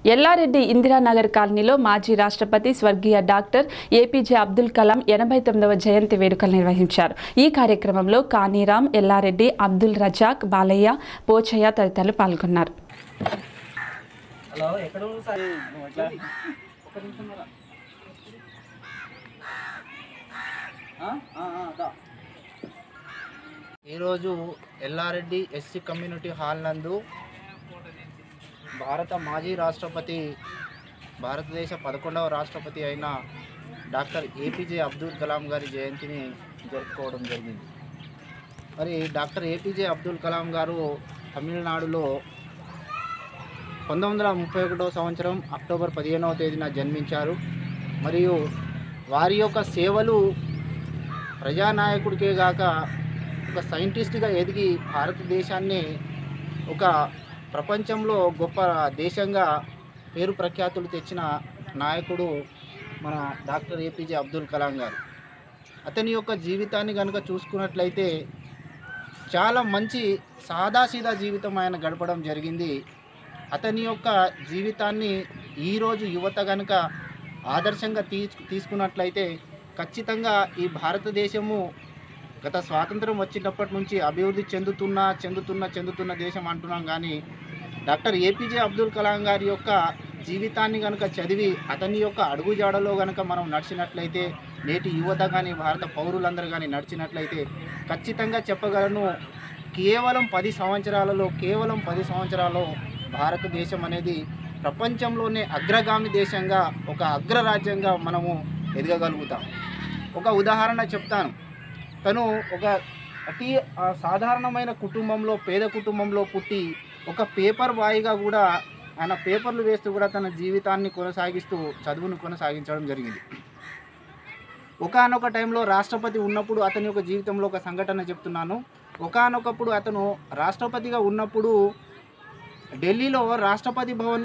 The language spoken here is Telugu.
ఎల్లారెడ్డి ఇందిరానగర్ కాలనీలో మాజీ రాష్ట్రపతి స్వర్గీయ డాక్టర్ ఏపీజే అబ్దుల్ కలాం ఎనభై తొమ్మిదవ జయంతి వేడుకలు నిర్వహించారు ఈ కార్యక్రమంలో కానీరాం ఎల్లారెడ్డి అబ్దుల్ రజాక్ బాలయ్య పోచయ్య తదితరులు పాల్గొన్నారు హలో ఎక్కడ ఉంది సార్ నువ్వు ఎట్లా ఒక్క నిమిషం రా. ఆ? ఆ, ఆ, దా. ఈరోజు ఎల్లారెడ్డి ఎస్సీ కమ్యూనిటీ హాల్ నందు భారత మాజీ రాష్ట్రపతి భారతదేశ పదకొండవ రాష్ట్రపతి అయిన డాక్టర్ ఏపీజే అబ్దుల్ కలాం గారి జయంతిని జరుపుకోవడం జరిగింది మరి డాక్టర్ ఏపీజే అబ్దుల్ కలాం గారు తమిళనాడులో పంతొమ్మిది వందల ముప్పై ఒకటో సంవత్సరం అక్టోబర్ పదిహేనవ తేదీన జన్మించారు మరియు వారి యొక్క సేవలు ప్రజానాయకుడికే గాక ఒక సైంటిస్ట్గా ఎదిగి భారతదేశాన్ని ఒక ప్రపంచంలో గొప్ప దేశంగా పేరు ప్రఖ్యాతులు తెచ్చిన నాయకుడు మన డాక్టర్ ఏపీజే అబ్దుల్ కలాం గారు అతని యొక్క జీవితాన్ని కనుక చూసుకున్నట్లయితే చాలా మంచి సాదాసీదా జీవితం ఆయన గడపడం జరిగింది అతని యొక్క జీవితాన్ని ఈరోజు యువత కనుక ఆదర్శంగా తీ తీసుకున్నట్లయితే ఖచ్చితంగా ఈ భారతదేశము గత స్వాతంత్రం వచ్చినప్పటి నుంచి అభివృద్ధి చెందుతున్న చెందుతున్న చెందుతున్న దేశం అంటున్నాం కానీ డాక్టర్ ఏపీజే అబ్దుల్ కలాం గారి యొక్క జీవితాన్ని కనుక చదివి అతని యొక్క అడుగుజాడలో కనుక మనం నడిచినట్లయితే నేటి యువత కానీ భారత పౌరులందరూ కానీ నడిచినట్లయితే ఖచ్చితంగా చెప్పగలను కేవలం పది సంవత్సరాలలో కేవలం పది సంవత్సరాల్లో భారతదేశం అనేది ప్రపంచంలోనే అగ్రగామి దేశంగా ఒక అగ్రరాజ్యంగా మనము ఎదగగలుగుతాం ఒక ఉదాహరణ చెప్తాను తను ఒక అతి ఆ, సాధారణమైన కుటుంబంలో పేద కుటుంబంలో పుట్టి ఒక పేపర్ బాయ్గా కూడా ఆయన పేపర్లు వేస్తూ కూడా తన జీవితాన్ని కొనసాగిస్తూ చదువును కొనసాగించడం జరిగింది ఒకానొక టైంలో రాష్ట్రపతి ఉన్నప్పుడు అతని యొక్క జీవితంలో ఒక సంఘటన చెప్తున్నాను ఒకానొకప్పుడు అతను రాష్ట్రపతిగా ఉన్నప్పుడు ఢిల్లీలో రాష్ట్రపతి భవన్